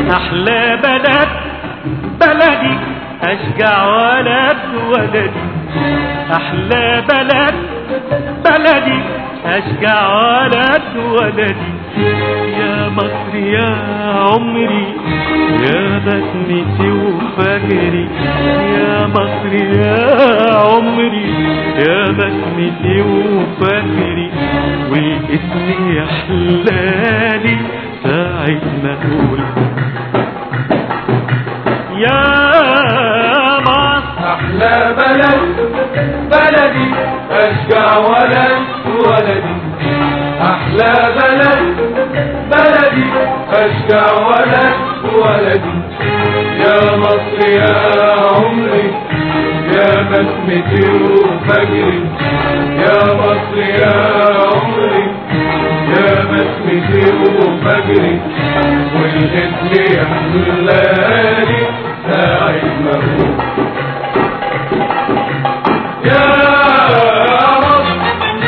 أحلى بلد بلدي أشجع ولد ولدي أحلى بلد بلدي أشجع ولد ولدي يا مصر يا عمري يا بسمتي وفجري يا مصر يا عمري يا بسمتي وفجري والاسم يحلالي ساعة ما اقول يا مصر أحلى بلد بلدي أشجع ولد ولدي أحلى بلد بلدي أشجع ولد ولدي يا مصر يا عمري يا بسمتي وفجري يا مصر يا عمري يا بسمتي وفجري والاسم يحلالي ساعة ما أقول يا مصر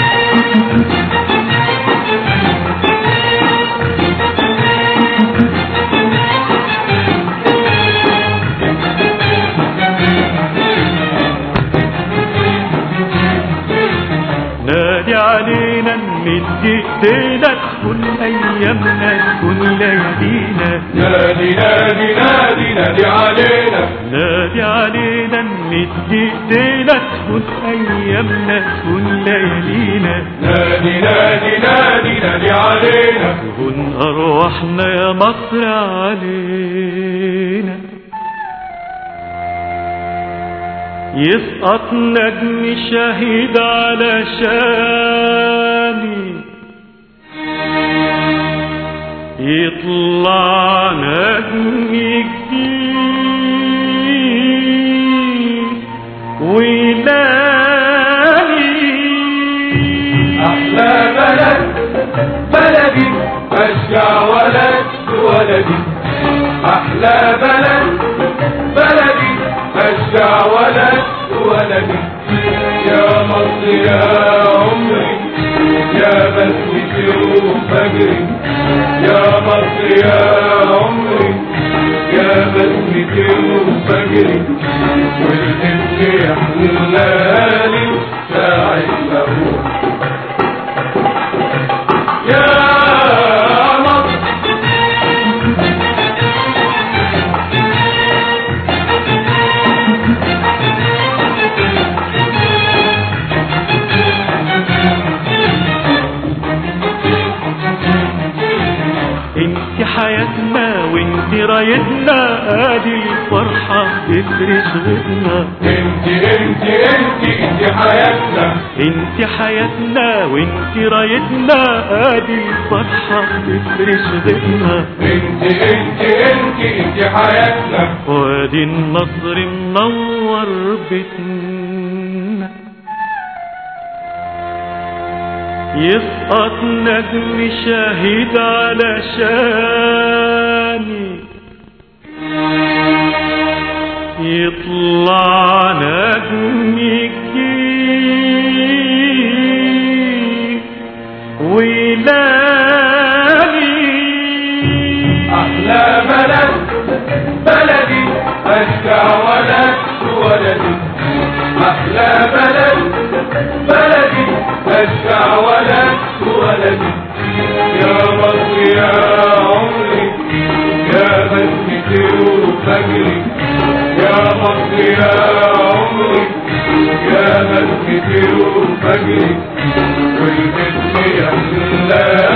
نادي علينا نمد ايدينا تكون ايامنا تكون ليالينا نادي نادي نادي نادي علينا نادي علينا نمد ايدينا تكون ايامنا تكون ليالينا نادي نادي نادي نادي علينا تكون ارواحنا يا مصر علينا يسقط نجم شهيد على شامي يطلع نجم جديد ويلاقي أحلى بلد بلدي أشجع ولد ولدي أحلى بلد بلدي أشجع ولد ولدي يا مصر يا عمري يا بسمتي وفجري يا مصر يا عمري يا بسمتي وفجري والاسم يحلالي ساعة ما أقول يا مصر انت حياتنا وانت رايتنا ادي الفرحة تفرش غيرنا انت انت انت انت حياتنا انت حياتنا وانت رايتنا ادي الفرحة تفرش غيرنا انت انت انت انت حياتنا وادي النصر منور بيتنا يسقط نجم شهيد على شاني يطلع نجم جديد ويلاقي احلى بلد بلدي اشجع ولد ولدي احلى بلد بلدي اشجع ولد ولدي يا مصر يا عمري يا بسمتي وفجري يا مصر يا عمري يا بسمتي وفجري والاسم يحلى